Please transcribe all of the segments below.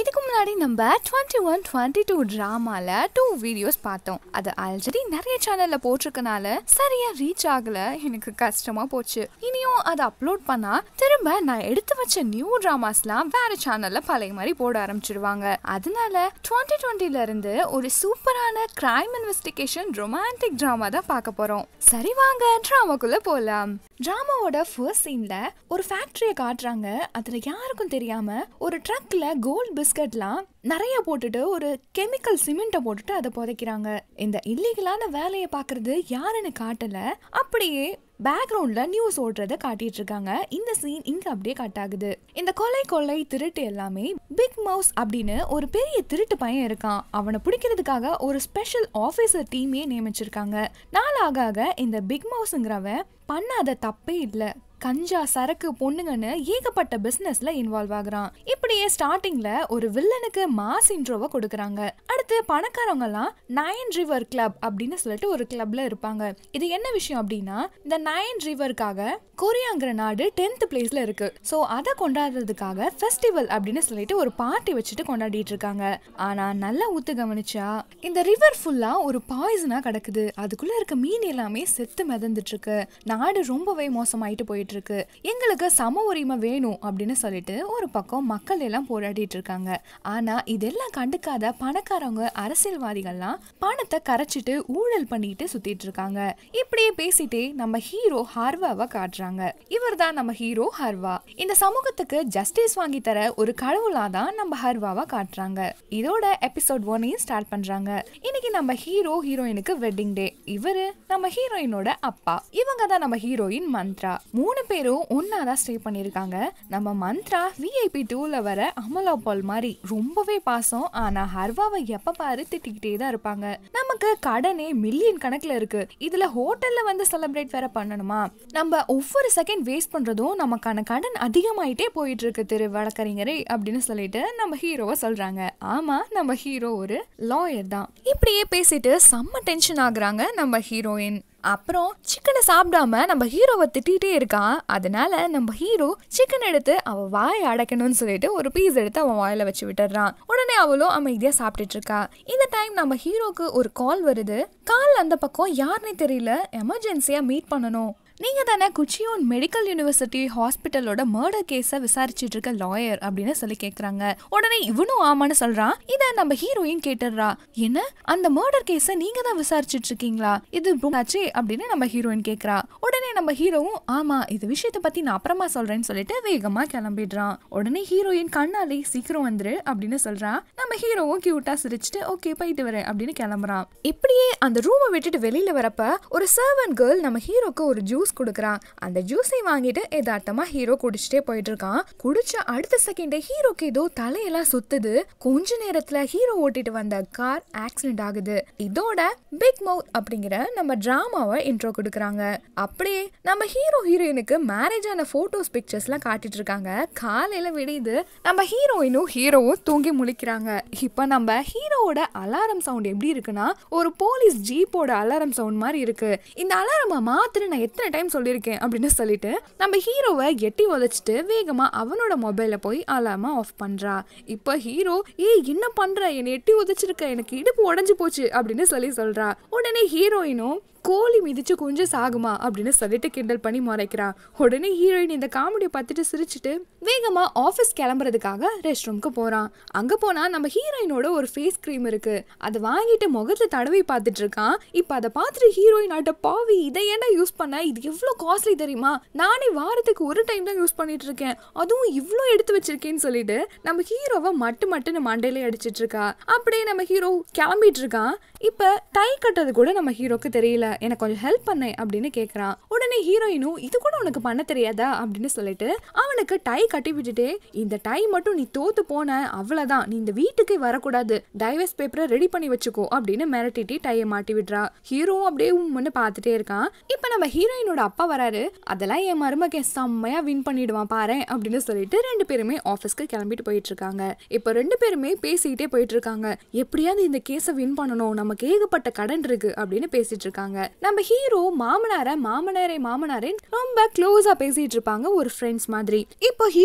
இதுக்கு முன்னாடி நம்ம டுவெண்ட்டி ஒன் டுவெண்ட்டி டூ ட்ராமால டூ வீடியோஸ் பார்த்தோம் அது ஆல்ரெடி நிறைய சேனல்ல போட்டிருக்கனால சரியா ரீச் ஆகல எனக்கு கஷ்டமா போச்சு இனியும் அதை அப்லோட் பண்ணா திரும்ப நான் எடுத்து வச்ச நியூ டிராமாஸ்லாம் வேற சேனல்ல பழைய மாதிரி போட ஆரம்பிச்சிடுவாங்க அதனால டுவெண்ட்டி டுவெண்ட்டில இருந்து ஒரு சூப்பரான கிரைம் இன்வெஸ்டிகேஷன் ரொமான்டிக் ட்ராமா தான் பார்க்க போறோம் சரி வாங்க ட்ராமாக்குள்ள போலாம் டிராமாவோட ஃபர்ஸ்ட் சீன்ல ஒரு ஃபேக்டரியை காட்டுறாங்க அதுல யாருக்கும் தெரியாம ஒரு ட்ரக்ல கோல்ட் பிஸ்கட்லாம் நிறைய போட்டுட்டு ஒரு கெமிக்கல் சிமெண்ட்டை போட்டுட்டு அதை புதைக்கிறாங்க இந்த இல்லீகலான வேலையை பார்க்கறது யாருன்னு காட்டல அப்படியே பேக்ரவுண்ட்ல நியூஸ் ஓடுறத காட்டிட்டு இருக்காங்க இந்த சீன் இங்க அப்படியே கட் ஆகுது இந்த கொலை கொள்ளை திருட்டு எல்லாமே பிக் மவுஸ் அப்படின்னு ஒரு பெரிய திருட்டு பையன் இருக்கான் அவனை பிடிக்கிறதுக்காக ஒரு ஸ்பெஷல் ஆஃபீஸர் டீமே நியமிச்சிருக்காங்க நாளாக ஆக இந்த பிக் மவுஸ்ங்கிறவன் பண்ணாத தப்பே இல்லை கஞ்சா சரக்கு பொண்ணுங்கன்னு ஏகப்பட்ட பிசினஸ்ல இன்வால்வ் ஆகுறான் இப்படியே ஸ்டார்டிங்ல ஒரு வில்லனுக்கு மாஸ் இன்ட்ரோவை கொடுக்கறாங்க அடுத்து பணக்காரவங்க எல்லாம் நயன் ரிவர் கிளப் அப்படின்னு சொல்லிட்டு ஒரு கிளப்ல இருப்பாங்க இது என்ன விஷயம் அப்படின்னா இந்த நயன் ரிவருக்காக கொரியாங்கிற நாடு டென்த் பிளேஸ்ல இருக்கு ஸோ அதை கொண்டாடுறதுக்காக ஃபெஸ்டிவல் அப்படின்னு சொல்லிட்டு ஒரு பார்ட்டி வச்சுட்டு கொண்டாடிட்டு இருக்காங்க ஆனா நல்லா ஊத்து கவனிச்சா இந்த ரிவர் ஃபுல்லா ஒரு பாய்சனா கிடக்குது அதுக்குள்ள இருக்க மீன் எல்லாமே செத்து மிதந்துட்டு இருக்கு நாடு ரொம்பவே மோசமாயிட்டு போயிட்டு இருக்கு எங்களுக்கு சம உரிமை வேணும் அப்படின்னு சொல்லிட்டு ஒரு பக்கம் மக்கள் எல்லாம் போராடிட்டு இருக்காங்க ஆனா இதெல்லாம் கண்டுக்காத பணக்காரவங்க அரசியல்வாதிகள்லாம் பணத்தை கரைச்சிட்டு ஊழல் பண்ணிட்டு சுத்திட்டு இருக்காங்க இப்படியே பேசிட்டே நம்ம ஹீரோ ஹர்வாவை காட்டுறாங்க இவர் தான் நம்ம ஹீரோ ஹர்வா இந்த சமூகத்துக்கு ஜஸ்டிஸ் வாங்கி தர ஒரு கடவுளா தான் நம்ம ஹர்வாவை காட்டுறாங்க இதோட எபிசோட் ஒன்னையும் ஸ்டார்ட் பண்றாங்க இன்னைக்கு நம்ம ஹீரோ ஹீரோயினுக்கு வெட்டிங் டே இவரு நம்ம ஹீரோயினோட அப்பா இவங்க தான் நம்ம ஹீரோயின் மந்த்ரா மூணு பேரும் ஒன்னா தான் ஸ்டே பண்ணிருக்காங்க நம்ம மந்த்ரா விஐபி டூல வர அமலா பால் மாதிரி ரொம்பவே பாசம் ஆனா ஹர்வாவை எப்ப பாரு திட்டிக்கிட்டே தான் இருப்பாங்க நமக்கு கடனே மில்லியன் கணக்குல இருக்கு இதுல ஹோட்டல்ல வந்து செலிப்ரேட் வேற பண்ணணுமா நம்ம ஒவ்வொரு செகண்ட் வேஸ்ட் பண்றதும் நமக்கான கடன் அதிகமாயிட்டே போயிட்டு இருக்கு திரு வழக்கறிஞரே அப்படின்னு சொல்லிட்டு நம்ம ஹீரோவை சொல்றாங்க ஆமா நம்ம ஹீரோ ஒரு லாயர் தான் இப்படியே பேசிட்டு செம்ம டென்ஷன் ஆகுறாங்க நம்ம ஹீரோயின் அப்புறம் சிக்கனை சாப்பிடாம நம்ம ஹீரோவை திட்டிகிட்டே இருக்கான் அதனால நம்ம ஹீரோ சிக்கன் எடுத்து அவ வாயை அடைக்கணும்னு சொல்லிட்டு ஒரு பீஸ் எடுத்து அவன் வாயில வச்சு விட்டுறான் உடனே அவளும் அமைதியா சாப்பிட்டுட்டு இருக்கா இந்த டைம் நம்ம ஹீரோக்கு ஒரு கால் வருது கால் அந்த பக்கம் யாருன்னே தெரியல எமர்ஜென்சியா மீட் பண்ணணும் நீங்க தானே குச்சியோன் மெடிக்கல் யூனிவர்சிட்டி ஹாஸ்பிட்டலோட மர்டர் கேஸை விசாரிச்சுட்டு இருக்க லாயர் அப்படின்னு சொல்லி கேக்குறாங்க உடனே இவனும் ஆமான்னு சொல்றான் இத நம்ம ஹீரோயின் கேட்டுடுறா என்ன அந்த மர்டர் கேஸை நீங்க தான் விசாரிச்சுட்டு இருக்கீங்களா இது ஆச்சு அப்படின்னு நம்ம ஹீரோயின் கேக்குறா உடனே நம்ம ஹீரோவும் ஆமா இது விஷயத்த பத்தி நான் அப்புறமா சொல்றேன்னு சொல்லிட்டு வேகமா கிளம்பிடுறான் உடனே ஹீரோயின் கண்ணாலே சீக்கிரம் வந்துரு அப்படின்னு சொல்றான் நம்ம ஹீரோவும் கியூட்டா சிரிச்சுட்டு ஓகே போயிட்டு வரேன் அப்படின்னு கிளம்புறான் இப்படியே அந்த ரூமை விட்டுட்டு வெளியில வரப்ப ஒரு சர்வன் கேர்ள் நம்ம ஹீரோக்கு ஒரு ஜூஸ் கொடுக்குறான் அந்த ஜூஸை வாங்கிட்டு எதார்த்தமா ஹீரோ குடிச்சிட்டே போயிட்டு இருக்கான் குடிச்ச அடுத்த செகண்டே ஹீரோக்கு ஏதோ தலையெல்லாம் சுத்துது கொஞ்ச நேரத்துல ஹீரோ ஓட்டிட்டு வந்த கார் ஆக்சிடென்ட் ஆகுது இதோட பிக் மவுத் அப்படிங்கிற நம்ம டிராமாவை இன்ட்ரோ கொடுக்குறாங்க அப்படியே நம்ம ஹீரோ ஹீரோயினுக்கு மேரேஜ் ஆன போட்டோஸ் பிக்சர்ஸ்லாம் காட்டிட்டு இருக்காங்க காலையில விடியுது நம்ம ஹீரோயினும் ஹீரோவும் தூங்கி முழிக்கிறாங்க இப்போ நம்ம ஹீரோவோட அலாரம் சவுண்ட் எப்படி இருக்குன்னா ஒரு போலீஸ் ஜீப்போட அலாரம் சவுண்ட் மாதிரி இருக்கு இந்த அலாரமை மாத்திர நான் எத்தனை டைம் சொல்லியிருக்கேன் அப்படின்னு சொல்லிட்டு நம்ம ஹீரோவை எட்டி உதச்சிட்டு வேகமா அவனோட மொபைல போய் அலாம ஆஃப் பண்றா இப்போ ஹீரோ ஏய் என்ன பண்ற என்னை எட்டி உதச்சிருக்க எனக்கு இடுப்பு உடஞ்சு போச்சு அப்படின்னு சொல்லி சொல்றா உடனே ஹீரோயினும் கோழி மிதிச்சு கொஞ்சம் சாகுமா அப்படின்னு சொல்லிட்டு கிண்டல் பண்ணி முறைக்கிறா உடனே ஹீரோயின் இந்த காமெடியை பார்த்துட்டு சிரிச்சுட்டு வேகமா ஆஃபீஸ் கிளம்புறதுக்காக ரெஸ்ட் ரூம்க்கு போறான் அங்க போனா நம்ம ஹீரோயினோட ஒரு ஃபேஸ் க்ரீம் இருக்கு அதை வாங்கிட்டு முகத்துல தடவி பார்த்துட்டு இருக்கான் இப்போ அதை பார்த்துட்டு ஹீரோயின் ஆட்ட பாவி இதை ஏன்டா யூஸ் பண்ண இது எவ்வளோ காஸ்ட்லி தெரியுமா நானே வாரத்துக்கு ஒரு டைம் தான் யூஸ் பண்ணிட்டு இருக்கேன் அதுவும் இவ்வளோ எடுத்து வச்சிருக்கேன்னு சொல்லிட்டு நம்ம ஹீரோவை மட்டு மட்டுன்னு மண்டையில அடிச்சிட்டு இருக்கா அப்படியே நம்ம ஹீரோ கிளம்பிட்டு இருக்கான் இப்போ டை கட்டுறது கூட நம்ம ஹீரோக்கு தெரியல எனக்கு கொஞ்சம் ஹெல்ப் பண்ணு அப்படின்னு கேட்குறான் உடனே ஹீரோயினும் இது கூட உனக்கு பண்ண தெரியாதா அப்படின்னு சொல்லிட்டு அவனுக்கு டை கட்டி விட்டுட்டு இந்த டை மட்டும் நீ தோத்து போன அவ்வளோதான் நீ இந்த வீட்டுக்கே வரக்கூடாது டைவர்ஸ் பேப்பரை ரெடி பண்ணி வச்சுக்கோ அப்படின்னு மிரட்டிட்டு டையை மாட்டி விடுறா ஹீரோவும் அப்படியே உம்முன்னு பார்த்துட்டே இருக்கான் இப்போ நம்ம ஹீரோயினோட அப்பா வராரு அதெல்லாம் என் மருமகன் செம்மையா வின் பண்ணிடுவான் பாரு அப்படின்னு சொல்லிட்டு ரெண்டு பேருமே ஆஃபீஸ்க்கு கிளம்பிட்டு போயிட்டு இருக்காங்க இப்போ ரெண்டு பேருமே பேசிக்கிட்டே போயிட்டு இருக்காங்க எப்படியாவது இந்த கேஸை வின் பண்ணணும் நமக்கு ஏகப்பட்ட கடன் இருக்கு அப்படின்னு பேசிட்டு இருக்காங்க நம்ம ஹீரோ மாமனார மாமனாரே மாமனாரே ரொம்ப க்ளோஸா பேசிட்டு இருப்பாங்க ஒரு ஃப்ரெண்ட்ஸ் மாதிரி இப்போ ஹீரோ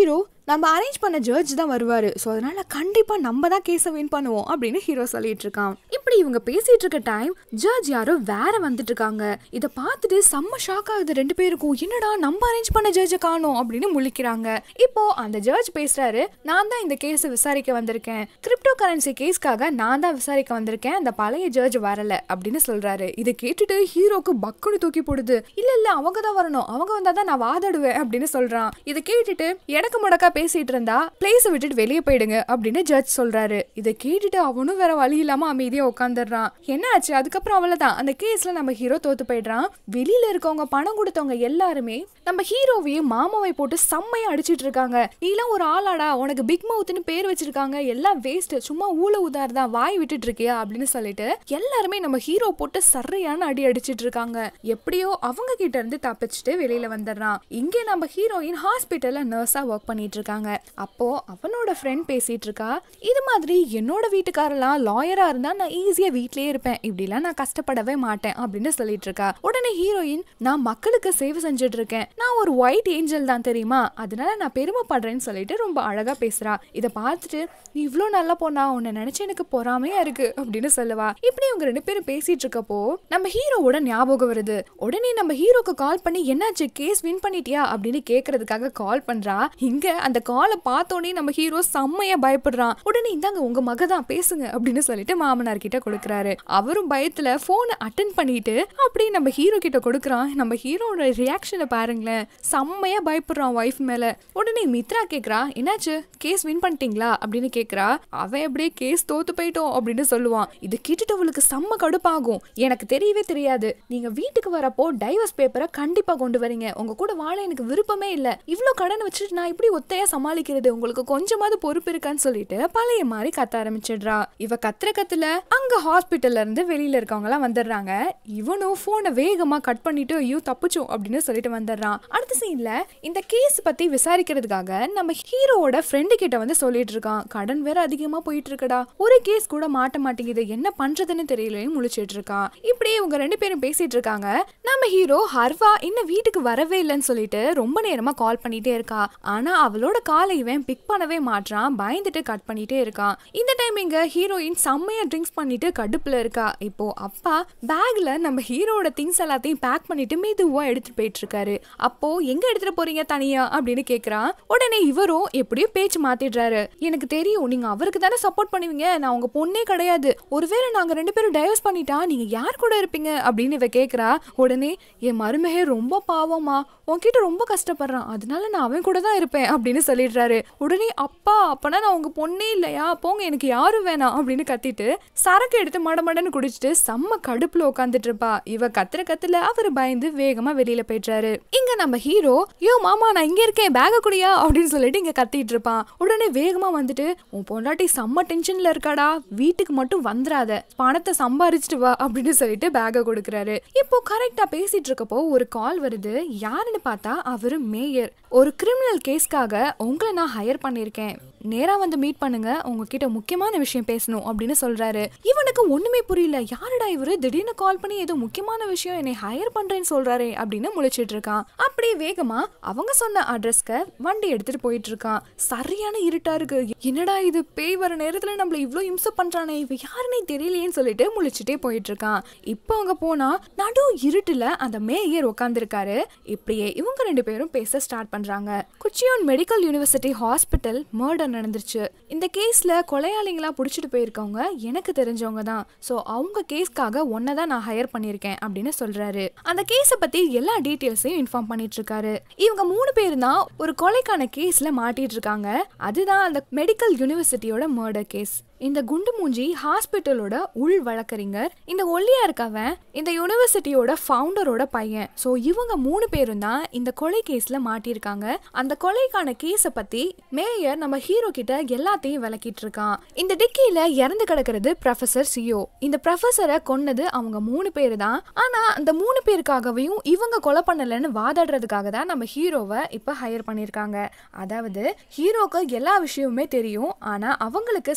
நம்ம அரேஞ்ச் பண்ண ஜட்ஜ் தான் வருவாரு ஸோ அதனால கண்டிப்பா நம்ம தான் கேஸை வின் பண்ணுவோம் அப்படின்னு ஹீரோ சொல்லிட்டு இருக்கான் இப்படி இவங்க பேசிட்டு இருக்க டைம் ஜட்ஜ் யாரோ வேற வந்துட்டு இருக்காங்க இதை பார்த்துட்டு செம்ம ஷாக் ஆகுது ரெண்டு பேருக்கும் என்னடா நம்ம அரேஞ்ச் பண்ண ஜட்ஜை காணோம் அப்படின்னு முழிக்கிறாங்க இப்போ அந்த ஜட்ஜ் பேசுறாரு நான் தான் இந்த கேஸை விசாரிக்க வந்திருக்கேன் கிரிப்டோ கரன்சி கேஸ்க்காக நான் தான் விசாரிக்க வந்திருக்கேன் அந்த பழைய ஜட்ஜ் வரல அப்படின்னு சொல்றாரு இதை கேட்டுட்டு ஹீரோக்கு பக்குனு தூக்கி போடுது இல்ல இல்ல அவங்க தான் வரணும் அவங்க வந்தா தான் நான் வாதாடுவேன் அப்படின்னு சொல்றான் இதை கேட்டுட்டு எடக்கு முடக்கா பேசிட்டு இருந்தா பிளேஸை விட்டுட்டு வெளியே போயிடுங்க அப்படின்னு ஜட்ஜ் சொல்றாரு இதை கேட்டுட்டு அவனும் வேற வழி இல்லாம அமைதியா உட்காந்துடுறான் என்ன ஆச்சு அதுக்கப்புறம் அவ்வளவுதான் அந்த கேஸ்ல நம்ம ஹீரோ தோத்து போயிடுறான் வெளியில இருக்கவங்க பணம் கொடுத்தவங்க எல்லாருமே நம்ம ஹீரோவையும் மாமாவை போட்டு செம்மையா அடிச்சிட்டு இருக்காங்க நீலாம் ஒரு ஆளாடா உனக்கு பிக் மவுத்னு பேர் வச்சிருக்காங்க எல்லாம் வேஸ்ட் சும்மா ஊழ உதார் வாய் விட்டுட்டு இருக்கியா அப்படின்னு சொல்லிட்டு எல்லாருமே நம்ம ஹீரோ போட்டு சரியான அடி அடிச்சிட்டு இருக்காங்க எப்படியோ அவங்க கிட்ட இருந்து தப்பிச்சுட்டு வெளியில வந்துடுறான் இங்கே நம்ம ஹீரோயின் ஹாஸ்பிட்டல்ல நர்ஸா ஒர்க் பண்ணிட்டு இருக்காங்க அப்போ அவனோட ஃப்ரெண்ட் பேசிட்டு இருக்கா இது மாதிரி என்னோட வீட்டுக்காரெல்லாம் லாயரா இருந்தா நான் ஈஸியா வீட்லயே இருப்பேன் இப்படிலாம் நான் கஷ்டப்படவே மாட்டேன் அப்படின்னு சொல்லிட்டு இருக்கா உடனே ஹீரோயின் நான் மக்களுக்கு சேவை செஞ்சுட்டு இருக்கேன் நான் ஒரு ஒயிட் ஏஞ்சல் தான் தெரியுமா அதனால நான் பெருமைப்படுறேன்னு சொல்லிட்டு ரொம்ப அழகா பேசுறா இதை பார்த்துட்டு நீ இவ்வளோ நல்லா பொண்ணா உன்னை நினைச்சு எனக்கு பொறாமையா இருக்கு அப்படின்னு சொல்லுவா இப்படி இவங்க ரெண்டு பேரும் பேசிட்டு இருக்கப்போ நம்ம ஹீரோவோட ஞாபகம் வருது உடனே நம்ம ஹீரோக்கு கால் பண்ணி என்னாச்சு கேஸ் வின் பண்ணிட்டியா அப்படின்னு கேக்குறதுக்காக கால் பண்றா இங்க அந்த காலை பார்த்தோன்னே நம்ம ஹீரோ செம்மையா பயப்படுறான் உடனே இந்தாங்க உங்க மக தான் பேசுங்க அப்படின்னு சொல்லிட்டு மாமனார் கிட்ட கொடுக்குறாரு அவரும் பயத்துல போனை அட்டன் பண்ணிட்டு அப்படியே நம்ம ஹீரோ கிட்ட கொடுக்குறான் நம்ம ஹீரோட ரியாக்ஷனை பாருங்களேன் செம்மையா பயப்படுறான் ஒய்ஃப் மேல உடனே மித்ரா கேக்குறா என்னாச்சு கேஸ் வின் பண்ணிட்டீங்களா அப்படின்னு கேக்குறா அவன் அப்படியே கேஸ் தோத்து போயிட்டோம் அப்படின்னு சொல்லுவான் இது கேட்டுட்டு அவளுக்கு செம்ம கடுப்பாகும் எனக்கு தெரியவே தெரியாது நீங்க வீட்டுக்கு வரப்போ டைவர்ஸ் பேப்பரை கண்டிப்பா கொண்டு வரீங்க உங்க கூட வாழ எனக்கு விருப்பமே இல்ல இவ்ளோ கடன் வச்சுட்டு நான் இப்படி ஒத்தையா சமாளிக்கிறது உங்களுக்கு கொஞ்சமாவது பொறுப்பு இருக்கான்னு சொல்லிட்டு பழைய மாதிரி கத்த ஆரம்பிச்சிடுறா இவ கத்துற கத்துல அங்க ஹாஸ்பிட்டல்ல இருந்து வெளியில இருக்கவங்க எல்லாம் வந்துடுறாங்க இவனும் போனை வேகமா கட் பண்ணிட்டு ஐயோ தப்பிச்சோம் அப்படின்னு சொல்லிட்டு வந்துடுறான் அடுத்த சீன்ல இந்த கேஸ் பத்தி விசாரிக்கிறதுக்காக நம்ம ஹீரோவோட ஃப்ரெண்டு கிட்ட வந்து சொல்லிட்டு இருக்கான் கடன் வேற அதிகமா போயிட்டு இருக்கடா ஒரு கேஸ் கூட மாட்ட மாட்டேங்குது என்ன பண்றதுன்னு தெரியலையும் முழிச்சிட்டு இருக்கான் இப்படியே இவங்க ரெண்டு பேரும் பேசிட்டு இருக்காங்க நம்ம ஹீரோ ஹர்வா இன்னும் வீட்டுக்கு வரவே இல்லைன்னு சொல்லிட்டு ரொம்ப நேரமா கால் பண்ணிட்டே இருக்கா ஆனா அவளோட காலை இவன் பிக் பண்ணவே மாட்றான் பயந்துட்டு கட் பண்ணிட்டே இருக்கான் இந்த டைம் இங்க ஹீரோயின் செம்மையா ட்ரிங்க்ஸ் பண்ணிட்டு கடுப்புல இருக்கா இப்போ அப்பா பேக்ல நம்ம ஹீரோட திங்ஸ் எல்லாத்தையும் பேக் பண்ணிட்டு மெதுவா எடுத்துட்டு போயிட்டு இருக்காரு அப்போ எங்க எடுத்துட்டு போறீங்க தனியா அப்படின்னு கேக்குறான் உடனே இவரும் எப்படியோ பேச்சு மாத்திடுறாரு எனக்கு தெரியும் நீங்க அவருக்கு தானே சப்போர்ட் பண்ணுவீங்க நான் உங்க பொண்ணே கிடையாது ஒருவேளை நாங்க ரெண்டு பேரும் டைவர்ஸ் பண்ணிட்டா நீங்க யார் கூட இருப்பீங்க அப்படின்னு இவ கேக்குறா உடனே என் மருமகே ரொம்ப பாவமா உன்கிட்ட ரொம்ப கஷ்டப்படுறான் அதனால நான் அவன் கூட தான் இருப்பேன் அப்படின்னு சொல்லிடுறாரு உடனே அப்பா அப்பனா நான் உங்க பொண்ணே இல்லையா போங்க எனக்கு யாரும் வேணாம் அப்படின்னு கத்திட்டு சரக்கு எடுத்து மடமடன்னு குடிச்சிட்டு செம்ம கடுப்புல உட்காந்துட்டு இருப்பா இவ கத்துற கத்துல அவர் பயந்து வேகமா வெளியில போயிடுறாரு இங்க நம்ம ஹீரோ யோ மாமா நான் இங்க இருக்கேன் பேக குடியா அப்படின்னு சொல்லிட்டு இங்க கத்திட்டு இருப்பான் உடனே வேகமா வந்துட்டு உன் பொண்டாட்டி செம்ம டென்ஷன்ல இருக்காடா வீட்டுக்கு மட்டும் வந்துடாத பணத்தை சம்பாரிச்சிட்டு வா அப்படின்னு சொல்லிட்டு பேக கொடுக்குறாரு இப்போ கரெக்டா பேசிட்டு இருக்கப்போ ஒரு கால் வருது யாருன்னு பார்த்தா அவரு மேயர் ஒரு கிரிமினல் கேஸ்க்காக உங்களை நான் ஹையர் பண்ணியிருக்கேன் நேரா வந்து மீட் பண்ணுங்க உங்ககிட்ட முக்கியமான விஷயம் பேசணும் அப்படின்னு சொல்றாரு இவனுக்கு ஒண்ணுமே புரியல யாருடா இவரு திடீர்னு கால் பண்ணி ஏதோ முக்கியமான விஷயம் என்னை ஹையர் பண்றேன்னு சொல்றாரு அப்படின்னு முழிச்சிட்டு இருக்கான் அப்படியே வேகமா அவங்க சொன்ன அட்ரஸ்க்கு வண்டி எடுத்துட்டு போயிட்டு இருக்கான் சரியான இருட்டா இருக்கு என்னடா இது பேய் வர நேரத்துல நம்மள இவ்ளோ இம்சை பண்றானே இவ யாருன்னே தெரியலையேன்னு சொல்லிட்டு முழிச்சிட்டே போயிட்டு இருக்கான் இப்போ அங்க போனா நடு இருட்டுல அந்த மேயர் உட்காந்துருக்காரு இப்படியே இவங்க ரெண்டு பேரும் பேச ஸ்டார்ட் பண்றாங்க குச்சியோன் மெடிக்கல் யூனிவர்சிட்டி ஹாஸ்பிட்டல் மர்டர் நடந்துருச்சு இந்த கேஸ்ல கொலையாளிங்களா புடிச்சிட்டு போயிருக்கவங்க எனக்கு தெரிஞ்சவங்க தான் ஸோ அவங்க கேஸ்க்காக ஒன்னை தான் நான் ஹையர் பண்ணியிருக்கேன் அப்படின்னு சொல்றாரு அந்த கேஸை பத்தி எல்லா டீட்டெயில்ஸையும் இன்ஃபார்ம் பண்ணிட்டு இருக்காரு இவங்க மூணு பேர் தான் ஒரு கொலைக்கான கேஸ்ல மாட்டிட்டு இருக்காங்க அதுதான் அந்த மெடிக்கல் யூனிவர்சிட்டியோட மர்டர் கேஸ் இந்த குண்டு மூஞ்சி ஹாஸ்பிட்டலோட உள் வழக்கறிஞர் இந்த ஒல்லியா இருக்கவன் இந்த யூனிவர்சிட்டியோட ஃபவுண்டரோட பையன் ஸோ இவங்க மூணு பேரும் தான் இந்த கொலை கேஸ்ல மாட்டியிருக்காங்க அந்த கொலைக்கான கேஸை பத்தி மேயர் நம்ம ஹீரோ கிட்ட எல்லாத்தையும் விளக்கிட்டு இருக்கான் இந்த டிக்கியில இறந்து கிடக்கிறது ப்ரொஃபசர் சியோ இந்த ப்ரொஃபசரை கொன்னது அவங்க மூணு பேர் தான் ஆனா அந்த மூணு பேருக்காகவும் இவங்க கொலை பண்ணலன்னு வாதாடுறதுக்காக தான் நம்ம ஹீரோவை இப்ப ஹையர் பண்ணியிருக்காங்க அதாவது ஹீரோக்கு எல்லா விஷயமுமே தெரியும் ஆனா அவங்களுக்கு சப்போர்ட் பண்ற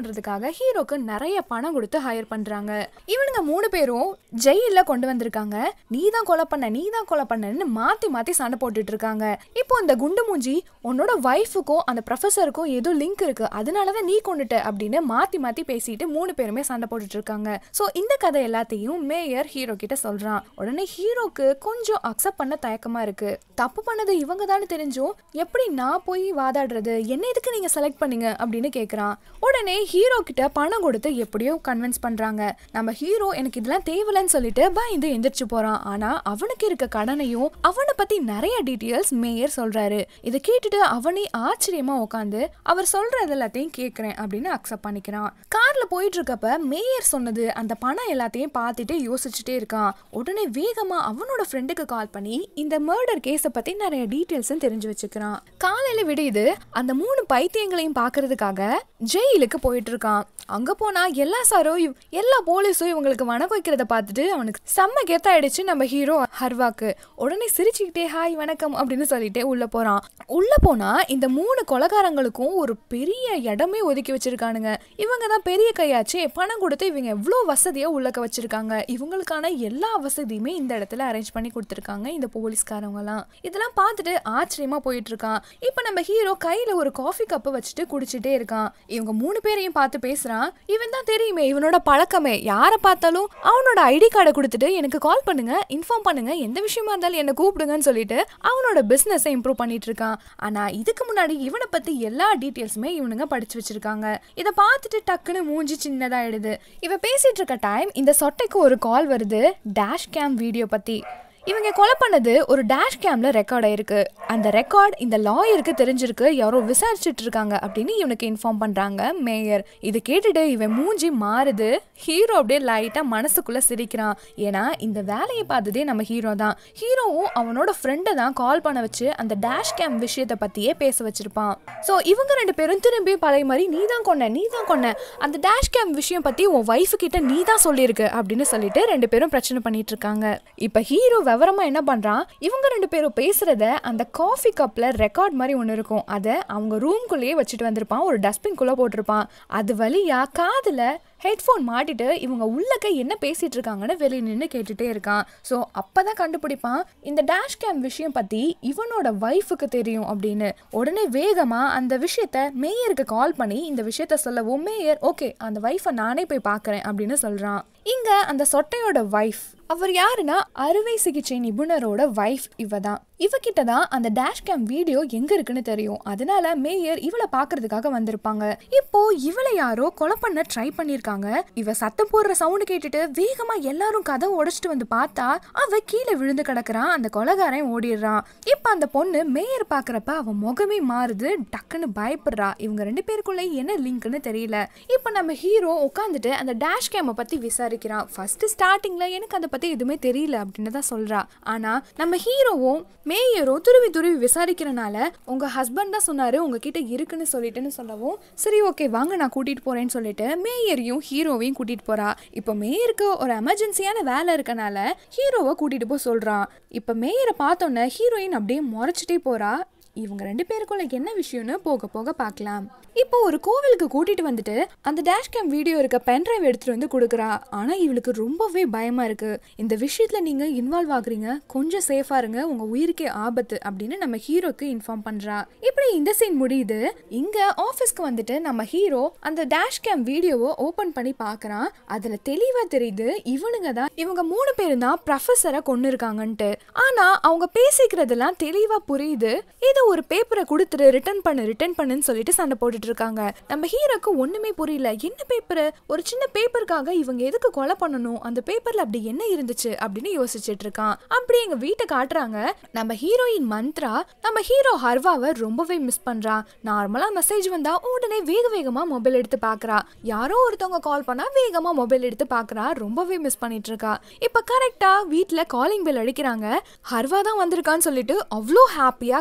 பண்றதுக்காக ஹீரோக்கு நிறைய பணம் கொடுத்து ஹையர் பண்றாங்க இவனுங்க மூணு பேரும் ஜெயில கொண்டு வந்திருக்காங்க நீ தான் கொலை பண்ண நீ தான் கொலை பண்ணன்னு மாத்தி மாத்தி சண்டை போட்டுட்டு இருக்காங்க இப்போ இந்த குண்டு மூஞ்சி உன்னோட ஒய்ஃபுக்கும் அந்த ப்ரொஃபஸருக்கும் ஏதோ லிங்க் இருக்கு அதனாலதான் நீ கொண்டுட்ட அப்படின்னு மாத்தி மாத்தி பேசிட்டு மூணு பேருமே சண்டை போட்டுட்டு இருக்காங்க சோ இந்த கதை எல்லாத்தையும் மேயர் ஹீரோ கிட்ட சொல்றான் உடனே ஹீரோக்கு கொஞ்சம் அக்செப்ட் பண்ண தயக்கமா இருக்கு தப்பு பண்ணது இவங்க தானே தெரிஞ்சும் எப்படி நான் போய் வாதாடுறது என்ன எதுக்கு நீங்க செலக்ட் பண்ணீங்க அப்படின்னு கேக்குறான் உடனே ஹீரோ கிட்ட பணம் கொடுத்து எப்படியோ கன்வின்ஸ் பண்றாங்க நம்ம ஹீரோ எனக்கு இதெல்லாம் தேவையில்லைன்னு சொல்லிட்டு பயந்து எந்திரிச்சு போறான் ஆனா அவனுக்கு இருக்க கடனையும் அவனை பத்தி நிறைய டீட்டெயில்ஸ் மேயர் சொல்றாரு இதை கேட்டுட்டு அவனே ஆச்சரியமா உட்காந்து அவர் சொல்றது எல்லாத்தையும் கேக்குறேன் அப்படின்னு அக்செப்ட் பண்ணிக்கிறான் கார்ல போயிட்டு இருக்கப்ப மேயர் சொன்னது அந்த பணம் எல்லாத்தையும் பார்த்துட்டு யோசிச்சுட்டே இருக்கான் உடனே வேகமா அவனோட ஃப்ரெண்டுக்கு கால் பண்ணி இந்த மர்டர் கேஸை பத்தி நிறைய டீட்டெயில்ஸும் தெரிஞ்சு வச்சுக்கிறான் காலையில விடியுது அந்த மூணு பைத்தியங்களையும் பார்க்கறதுக்காக ஜெயிலுக்கு போயிட்டு இருக்கான் அங்க போனா எல்லா சாரும் இவ்- எல்லா போலீஸும் இவங்களுக்கு வணக்கம் வைக்கிறத பார்த்துட்டு அவனுக்கு செம்ம கெத்தாயிடுச்சு நம்ம ஹீரோ ஹர்வாக்கு உடனே சிரிச்சுக்கிட்டே ஹாய் வணக்கம் அப்படின்னு சொல்லிட்டு உள்ள போறான் உள்ள போனா இந்த மூணு கொலகாரங்களுக்கும் ஒரு பெரிய இடமே ஒதுக்கி வச்சிருக்கானுங்க இவங்க தான் பெரிய கையாச்சே பணம் கொடுத்து இவங்க எவ்வளோ வசதியா உள்ளக்க வச்சிருக்காங்க இவங்களுக்கான எல்லா வசதியுமே இந்த இடத்துல அரேஞ்ச் பண்ணி கொடுத்துருக்காங்க இந்த போலீஸ்காரவங்கலாம் இதெல்லாம் பார்த்துட்டு ஆச்சரியமா போயிட்டு இருக்கான் இப்போ நம்ம ஹீரோ கையில ஒரு காஃபி கப்பை வச்சுட்டு குடிச்சிட்டே இருக்கான் இவங்க மூணு பேரையும் பார்த்து பேசுறான் இவன் தான் தெரியுமே இவனோட பழக்கமே யாரை பார்த்தாலும் அவனோட ஐடி கார்டை கொடுத்துட்டு எனக்கு கால் பண்ணுங்க இன்ஃபார்ம் பண்ணுங்க எந்த விஷயமா இருந்தாலும் என்ன கூப்பிடுங்கன்னு சொல்லிட்டு அவனோட பிசினஸை இம்ப்ரூவ் பண்ணிட்டு இருக்கான் ஆனா இதுக்கு முன்னாடி இவனை பத்தி எல்லா டீட்டெயில்ஸுமே இவனுங்க படிச்சு வச்சிருக்காங்க இதை பார்த்துட்டு டக்குன்னு மூஞ்சி சின்னதாயிடுது இவ பேசிட்டு இருக்க டைம் இந்த சொட்டைக்கு ஒரு கால் வருது டேஷ் கேம் வீடியோ பத்தி இவங்க கொலை பண்ணது ஒரு டேஷ் கேம்ல ரெக்கார்ட் ஆயிருக்கு அந்த ரெக்கார்ட் இந்த லாயருக்கு தெரிஞ்சிருக்கு யாரோ விசாரிச்சுட்டு இருக்காங்க அப்படின்னு இவனுக்கு இன்ஃபார்ம் பண்றாங்க மேயர் இது கேட்டுட்டு இவன் மூஞ்சி மாறுது ஹீரோ அப்படியே லைட்டா மனசுக்குள்ள சிரிக்கிறான் ஏன்னா இந்த வேலையை பார்த்ததே நம்ம ஹீரோ தான் ஹீரோவும் அவனோட ஃப்ரெண்டை தான் கால் பண்ண வச்சு அந்த டேஷ் கேம் விஷயத்தை பத்தியே பேச வச்சிருப்பான் ஸோ இவங்க ரெண்டு பேரும் திரும்பி பழைய மாதிரி நீ தான் கொன்ன நீ தான் கொன்ன அந்த டேஷ் கேம் விஷயம் பத்தி உன் ஒய்ஃபு கிட்ட நீ தான் சொல்லியிருக்கு அப்படின்னு சொல்லிட்டு ரெண்டு பேரும் பிரச்சனை பண்ணிட்டு இருக்காங்க இப்ப ஹீரோ விவரமா என்ன பண்றான் இவங்க ரெண்டு பேரும் பேசுறத அந்த காஃபி கப்ல ரெக்கார்ட் மாதிரி ஒன்று இருக்கும் அதை அவங்க ரூம்குள்ளேயே வச்சுட்டு வந்திருப்பான் ஒரு டஸ்ட்பின்குள்ள போட்டிருப்பான் அது வழியா காதுல ஹெட்ஃபோன் மாட்டிட்டு இவங்க உள்ளக்க என்ன பேசிட்டு இருக்காங்கன்னு வெளியே நின்று கேட்டுட்டே இருக்கான் ஸோ அப்பதான் கண்டுபிடிப்பான் இந்த டேஷ் கேம் விஷயம் பத்தி இவனோட ஒய்ஃபுக்கு தெரியும் அப்படின்னு உடனே வேகமா அந்த விஷயத்த மேயருக்கு கால் பண்ணி இந்த விஷயத்த சொல்லவும் மேயர் ஓகே அந்த ஒய்ஃபை நானே போய் பார்க்கறேன் அப்படின்னு சொல்றான் இங்க அந்த சொட்டையோட ஒய்ஃப் அவர் யாருன்னா அறுவை சிகிச்சை நிபுணரோட வைஃப் இவ தான் இவகிட்ட தான் அந்த டேஷ் கேம் வீடியோ எங்க இருக்குன்னு தெரியும் அதனால மேயர் இவளை பாக்குறதுக்காக வந்திருப்பாங்க இப்போ இவளை யாரோ கொலை பண்ண ட்ரை பண்ணிருக்காங்க இவ சத்தம் போடுற சவுண்ட் கேட்டுட்டு வேகமா எல்லாரும் கதவை உடைச்சிட்டு வந்து பார்த்தா அவ கீழே விழுந்து கிடக்குறான் அந்த கொலைகாரன் ஓடிடுறான் இப்ப அந்த பொண்ணு மேயர் பாக்குறப்ப அவ முகமே மாறுது டக்குன்னு பயப்படுறா இவங்க ரெண்டு பேருக்குள்ள என்ன லிங்க்னு தெரியல இப்ப நம்ம ஹீரோ உட்காந்துட்டு அந்த டேஷ் கேமை பத்தி விசாரிக்கிறான் ஃபர்ஸ்ட் ஸ்டார்டிங்ல எனக்கு அதை பத்தி எதுவுமே தெரியல அப்படின்னு தான் சொல்றா ஆனா நம்ம ஹீரோவும் மேயரோ துருவி துருவி விசாரிக்கிறனால உங்க ஹஸ்பண்ட் தான் சொன்னாரு உங்ககிட்ட இருக்குன்னு சொல்லிட்டுன்னு சொல்லவும் சரி ஓகே வாங்க நான் கூட்டிட்டு போறேன்னு சொல்லிட்டு மேயரையும் ஹீரோவையும் கூட்டிட்டு போறா இப்போ மேயருக்கு ஒரு எமர்ஜென்சியான வேலை இருக்கனால ஹீரோவை கூட்டிட்டு போய் சொல்றான் இப்போ மேயரை பார்த்தோன்னே ஹீரோயின் அப்படியே முறைச்சிட்டே போறா இவங்க ரெண்டு பேருக்குள்ள என்ன விஷயம்னு போக போக பார்க்கலாம் இப்போ ஒரு கோவிலுக்கு கூட்டிட்டு வந்துட்டு அந்த டேஷ் கேம் வீடியோ இருக்க பென்ட்ரைவ் எடுத்துட்டு வந்து கொடுக்குறா ஆனா இவளுக்கு ரொம்பவே பயமா இருக்கு இந்த விஷயத்துல நீங்க இன்வால்வ் ஆகுறீங்க கொஞ்சம் சேஃபா இருங்க உங்க உயிருக்கே ஆபத்து அப்படின்னு நம்ம ஹீரோக்கு இன்ஃபார்ம் பண்றா இப்படி இந்த சீன் முடியுது இங்க ஆபீஸ்க்கு வந்துட்டு நம்ம ஹீரோ அந்த டேஷ் கேம் வீடியோவை ஓபன் பண்ணி பார்க்கறான் அதுல தெளிவா தெரியுது இவனுங்க தான் இவங்க மூணு பேரும் தான் ப்ரொஃபஸரை கொண்டு இருக்காங்கன்ட்டு ஆனா அவங்க பேசிக்கிறதெல்லாம் தெளிவா புரியுது இது ஒரு பேப்பரை கொடுத்துட்டு ரிட்டர்ன் பண்ணு ரிட்டர்ன் பண்ணுன்னு சொல்லிட்டு சண்டை போட்டுட்டு இருக்காங்க நம்ம ஹீரோக்கு ஒண்ணுமே புரியல என்ன பேப்பர் ஒரு சின்ன பேப்பருக்காக இவங்க எதுக்கு கொலை பண்ணணும் அந்த பேப்பர்ல அப்படி என்ன இருந்துச்சு அப்படின்னு யோசிச்சுட்டு இருக்கான் அப்படி எங்க வீட்டை காட்டுறாங்க நம்ம ஹீரோயின் மந்த்ரா நம்ம ஹீரோ ஹர்வாவை ரொம்பவே மிஸ் பண்றா நார்மலா மெசேஜ் வந்தா உடனே வேக வேகமா மொபைல் எடுத்து பாக்குறா யாரோ ஒருத்தவங்க கால் பண்ணா வேகமா மொபைல் எடுத்து பாக்குறா ரொம்பவே மிஸ் பண்ணிட்டு இருக்கா இப்ப கரெக்டா வீட்ல காலிங் பெல் அடிக்கிறாங்க ஹர்வா தான் வந்திருக்கான்னு சொல்லிட்டு அவ்வளோ ஹாப்பியா கதவை போய்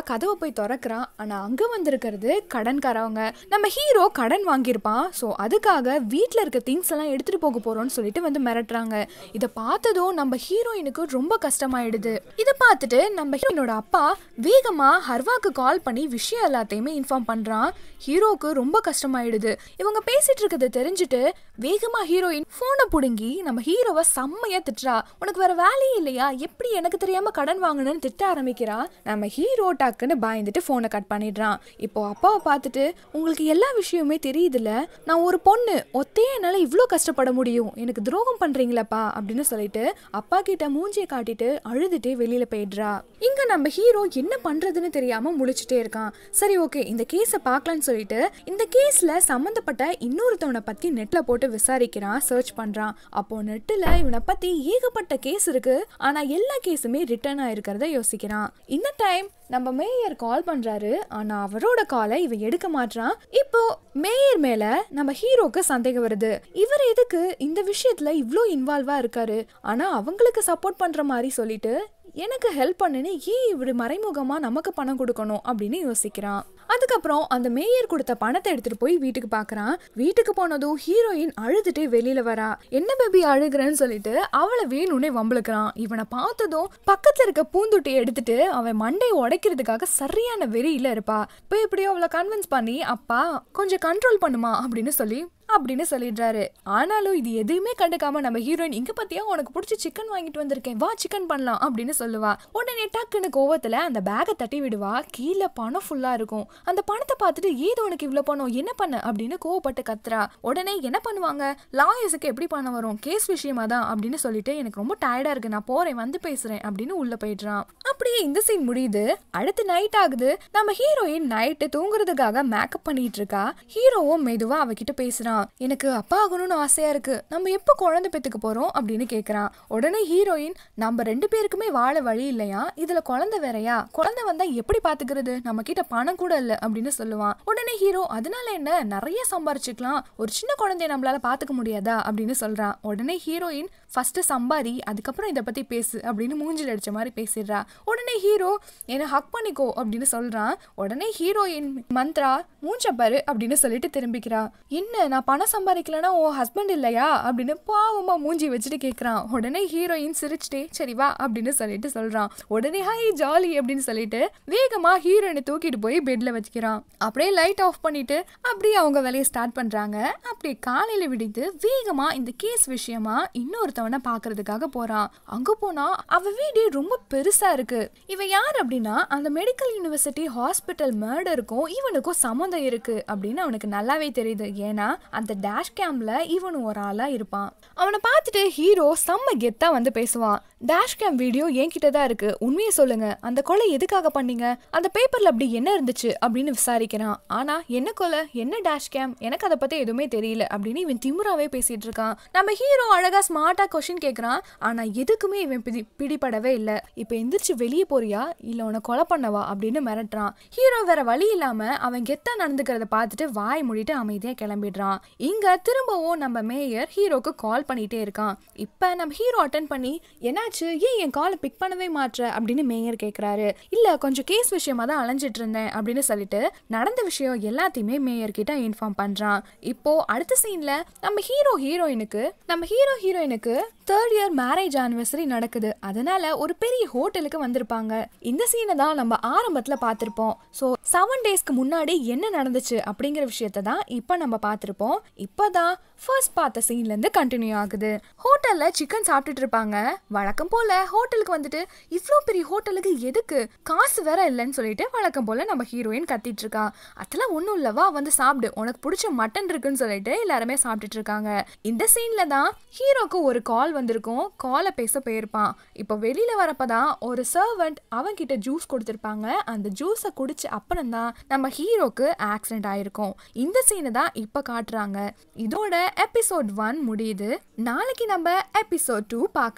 போய் திறக்கிறான் ஆனா அங்க வந்திருக்கிறது கடன்காரவங்க நம்ம ஹீரோ கடன் வாங்கியிருப்பான் ஸோ அதுக்காக வீட்டில் இருக்க திங்ஸ் எல்லாம் எடுத்துட்டு போக போறோம்னு சொல்லிட்டு வந்து மிரட்டுறாங்க இதை பார்த்ததும் நம்ம ஹீரோயினுக்கு ரொம்ப கஷ்டமாயிடுது இதை பார்த்துட்டு நம்ம ஹீரோயினோட அப்பா வேகமா ஹர்வாக்கு கால் பண்ணி விஷயம் எல்லாத்தையுமே இன்ஃபார்ம் பண்றான் ஹீரோக்கு ரொம்ப கஷ்டமாயிடுது இவங்க பேசிட்டு இருக்கிறத தெரிஞ்சுட்டு வேகமா ஹீரோயின் போனை புடுங்கி நம்ம ஹீரோவை செம்மையா திட்டுறா உனக்கு வேற வேலையே இல்லையா எப்படி எனக்கு தெரியாம கடன் வாங்கணும்னு திட்ட ஆரம்பிக்கிறா நம்ம ஹீரோ டக்குன்னு பயந்துட்டு போனை கட் பண்ணிடுறான் இப்போ அப்பாவை பார்த்துட்டு உங்களுக்கு எல்லா விஷயமுமே தெரியுதுல்ல நான் ஒரு பொண்ணு ஒத்தையே என்னால இவ்வளோ கஷ்டப்பட முடியும் எனக்கு துரோகம் பண்றீங்களப்பா அப்படின்னு சொல்லிட்டு அப்பா கிட்ட மூஞ்சியை காட்டிட்டு அழுதுட்டே வெளியில போயிடுறா இங்க நம்ம ஹீரோ என்ன பண்றதுன்னு தெரியாம முழிச்சிட்டே இருக்கான் சரி ஓகே இந்த கேஸை பார்க்கலான்னு சொல்லிட்டு இந்த கேஸ்ல சம்மந்தப்பட்ட இன்னொருத்தவனை பத்தி நெட்ல போட்டு விசாரிக்கிறான் சர்ச் பண்றான் அப்போ நெட்டில் இவனை பத்தி ஏகப்பட்ட கேஸ் இருக்கு ஆனா எல்லா கேஸுமே ரிட்டர்ன் ஆயிருக்கிறத யோசிக்கிறான் இந்த டைம் நம்ம மேயர் கால் பண்றாரு ஆனா அவரோட காலை இவன் எடுக்க மாட்றான் இப்போ மேயர் மேல நம்ம ஹீரோக்கு சந்தேகம் வருது இவர் எதுக்கு இந்த விஷயத்துல இவ்ளோ இன்வால்வா இருக்காரு ஆனா அவங்களுக்கு சப்போர்ட் பண்ற மாதிரி சொல்லிட்டு எனக்கு ஹெல்ப் பண்ணுன்னு ஏன் இப்படி மறைமுகமா நமக்கு பணம் கொடுக்கணும் அப்படின்னு யோசிக்கிறான் அதுக்கப்புறம் அந்த மேயர் கொடுத்த பணத்தை எடுத்துட்டு போய் வீட்டுக்கு பார்க்கறான் வீட்டுக்கு போனதும் ஹீரோயின் அழுதுட்டே வெளியில வரா என்ன பேபி அழுகுறேன்னு சொல்லிட்டு அவளை வேணும்னே வம்பளுக்குறான் இவனை பார்த்ததும் பக்கத்துல இருக்க பூந்துட்டி எடுத்துட்டு அவன் மண்டையை உடைக்கிறதுக்காக சரியான வெறியில இருப்பா இப்போ எப்படியோ அவளை கன்வின்ஸ் பண்ணி அப்பா கொஞ்சம் கண்ட்ரோல் பண்ணுமா அப்படின்னு சொல்லி அப்படின்னு சொல்லிடுறாரு ஆனாலும் இது எதுவுமே கண்டுக்காம நம்ம ஹீரோயின் இங்க பத்தியா உனக்கு பிடிச்ச சிக்கன் வாங்கிட்டு வந்திருக்கேன் வா சிக்கன் பண்ணலாம் அப்படின்னு சொல்லுவா உடனே டக்குன்னு கோவத்துல அந்த பேக்கை தட்டி விடுவா கீழே பணம் ஃபுல்லா இருக்கும் அந்த பணத்தை பார்த்துட்டு ஏதோ உனக்கு இவ்வளவு பணம் என்ன பண்ண அப்படின்னு கோவப்பட்டு கத்துறா உடனே என்ன பண்ணுவாங்க லாயர்ஸுக்கு எப்படி பணம் வரும் கேஸ் விஷயமா தான் அப்படின்னு சொல்லிட்டு எனக்கு ரொம்ப டயர்டா இருக்கு நான் போறேன் வந்து பேசுறேன் அப்படின்னு உள்ள போயிடுறான் அப்படியே இந்த சீன் முடியுது அடுத்து நைட் ஆகுது நம்ம ஹீரோயின் நைட்டு தூங்குறதுக்காக மேக்கப் பண்ணிட்டு இருக்கா ஹீரோவும் மெதுவா அவகிட்ட பேசுறான் எனக்கு அப்பா ஆகணும்னு ஆசையா இருக்கு நம்ம எப்போ குழந்தை பெத்துக்க போறோம் அப்படின்னு கேக்குறான் உடனே ஹீரோயின் நம்ம ரெண்டு பேருக்குமே வாழ வழி இல்லையா இதுல குழந்தை வேறயா குழந்தை வந்தா எப்படி பாத்துக்கிறது நம்ம கிட்ட பணம் கூட இல்ல அப்படின்னு சொல்லுவான் உடனே ஹீரோ அதனால என்ன நிறைய சம்பாரிச்சுக்கலாம் ஒரு சின்ன குழந்தைய நம்மளால பாத்துக்க முடியாதா அப்படின்னு சொல்றான் உடனே ஹீரோயின் ஃபர்ஸ்ட் சம்பாரி அதுக்கப்புறம் இதை பத்தி பேசு அப்படின்னு மூஞ்சில் அடிச்ச மாதிரி பேசிடுறா உடனே ஹீரோ என்னை ஹக் பண்ணிக்கோ அப்படின்னு சொல்றான் உடனே ஹீரோயின் மந்த்ரா மூஞ்ச பாரு அப்படின்னு சொல்லிட்டு திரும்பிக்கிறா என்ன நான் பணம் சம்பாதிக்கலன்னா உன் ஹஸ்பண்ட் இல்லையா அப்படின்னு பாவமா மூஞ்சி வச்சுட்டு கேட்குறான் உடனே ஹீரோயின் சிரிச்சிட்டே சரி வா அப்படின்னு சொல்லிட்டு சொல்றான் உடனே ஹாய் ஜாலி அப்படின்னு சொல்லிட்டு வேகமா ஹீரோயினை தூக்கிட்டு போய் பெட்ல வச்சுக்கிறான் அப்படியே லைட் ஆஃப் பண்ணிட்டு அப்படியே அவங்க வேலையை ஸ்டார்ட் பண்றாங்க அப்படியே காலையில விடித்து வேகமா இந்த கேஸ் விஷயமா இன்னொருத்தவனை பாக்குறதுக்காக போறான் அங்க போனா அவ வீடு ரொம்ப பெருசா இருக்கு இவ யார் அப்படின்னா அந்த மெடிக்கல் யூனிவர்சிட்டி ஹாஸ்பிட்டல் மர்டருக்கும் இவனுக்கும் சம்மந்தம் இருக்கு அப்படின்னு அவனுக்கு நல்லாவே தெரியுது ஏன்னா அந்த டேஷ் கேம்ல இவனும் ஒரு ஆளா இருப்பான் அவனை பார்த்துட்டு ஹீரோ செம்ம கெத்தா வந்து பேசுவான் டேஷ் கேம் வீடியோ என்கிட்ட தான் இருக்கு உண்மையை சொல்லுங்க அந்த கொலை எதுக்காக பண்ணீங்க அந்த பேப்பர்ல அப்படி என்ன இருந்துச்சு அப்படின்னு விசாரிக்கிறான் ஆனா என்ன கொலை என்ன டேஷ் கேம் எனக்கு அதை பத்தி எதுவுமே தெரியல அப்படின்னு இவன் திமுறாவே பேசிட்டு இருக்கான் நம்ம ஹீரோ அழகா ஸ்மார்ட்டா கொஸ்டின் கேக்குறான் ஆனா எதுக்குமே இவன் பிடி பிடிபடவே இல்ல இப்ப எந்திரிச்சு வெளியே போறியா இல்ல உன கொலை பண்ணவா அப்படின்னு மிரட்டுறான் ஹீரோ வேற வழி இல்லாம அவன் கெத்தா நடந்துக்கிறத பார்த்துட்டு வாய் மூடிட்டு அமைதியா கிளம்பிடுறான் இங்க திரும்பவும் நம்ம மேயர் ஹீரோக்கு கால் பண்ணிட்டே இருக்கான் இப்ப நம்ம ஹீரோ அட்டன் பண்ணி என்னாச்சு ஏன் என் காலை பிக் பண்ணவே மாட்ற அப்படின்னு மேயர் கேக்குறாரு இல்ல கொஞ்சம் கேஸ் விஷயமா தான் அலைஞ்சிட்டு இருந்தேன் அப்படின்னு சொல்லிட்டு நடந்த விஷயம் எல்லாத்தையுமே மேயர் கிட்ட இன்ஃபார்ம் பண்றான் இப்போ அடுத்த சீன்ல நம்ம ஹீரோ ஹீரோயினுக்கு நம்ம ஹீரோ ஹீரோயினுக்கு தேர்ட் இயர் மேரேஜ் ஆனிவர்சரி நடக்குது அதனால ஒரு பெரிய ஹோட்டலுக்கு வந்திருப்பாங்க இந்த சீனை தான் நம்ம ஆரம்பத்துல பார்த்திருப்போம் ஸோ செவன் டேஸ்க்கு முன்னாடி என்ன நடந்துச்சு அப்படிங்கிற விஷயத்த தான் இப்போ நம்ம பார்த்திருப்போம் இப்போதான் ஃபர்ஸ்ட் பார்த்த சீன்ல இருந்து கண்டினியூ ஆகுது ஹோட்டல்ல சிக்கன் சாப்பிட்டுட்டு இருப்பாங்க வழக்கம் போல ஹோட்டலுக்கு வந்துட்டு இவ்வளோ பெரிய ஹோட்டலுக்கு எதுக்கு காசு வேற இல்லைன்னு சொல்லிட்டு வழக்கம் போல நம்ம ஹீரோயின் கத்திட்டு இருக்கா அதெல்லாம் ஒன்றும் இல்லவா வந்து சாப்பிடு உனக்கு பிடிச்ச மட்டன் இருக்குன்னு சொல்லிட்டு எல்லாருமே சாப்பிட்டுட்டு இருக்காங்க இந்த சீன்ல தான் ஹீரோக்கு ஒரு கால் வந்திருக்கும் காலை பேச போயிருப்பான் இப்போ வெளியில வரப்பதான் ஒரு சர்வெண்ட் அவன்கிட்ட ஜூஸ் கொடுத்துருப்பாங்க அந்த ஜூஸை குடிச்ச அப்புறம் தான் நம்ம ஹீரோக்கு ஆக்சிடென்ட் ஆயிருக்கும் இந்த சீனை தான் இப்போ காட்டுறாங்க இதோட எபிசோட் ஒன் முடியுது நாளைக்கு நம்ம எபிசோட் டூ பார்க்கலாம்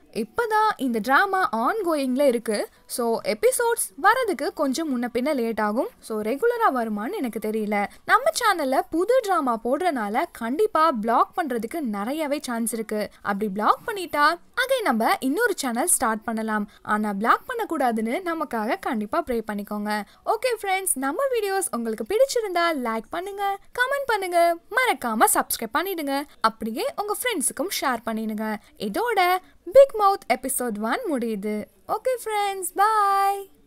இப்போதான் இந்த ட்ராமா ஆன் கோயிங்கில் இருக்கு ஸோ எபிசோட்ஸ் வரதுக்கு கொஞ்சம் முன்ன பின்ன லேட் ஆகும் ஸோ ரெகுலராக வருமான்னு எனக்கு தெரியல நம்ம சேனலில் புது ட்ராமா போடுறனால கண்டிப்பாக பிளாக் பண்ணுறதுக்கு நிறையவே சான்ஸ் இருக்கு அப்படி பிளாக் பண்ணிட்டா அதை நம்ம இன்னொரு சேனல் ஸ்டார்ட் பண்ணலாம் ஆனால் பிளாக் பண்ணக்கூடாதுன்னு நமக்காக கண்டிப்பாக ப்ரே பண்ணிக்கோங்க ஓகே ஃப்ரெண்ட்ஸ் நம்ம வீடியோஸ் உங்களுக்கு பிடிச்சிருந்தா லைக் பண்ணுங்க கமெண்ட் பண்ணுங்க மறக்காம சப்ஸ்கிரைப் பண்ணிடுங்க அப்படியே உங்க ஃப்ரெண்ட்ஸுக்கும் ஷேர் பண்ணிடுங்க இதோட பிக் மவுத் எபிசோட் ஒன் முடியுது ஓகே ஃப்ரெண்ட்ஸ் பாய்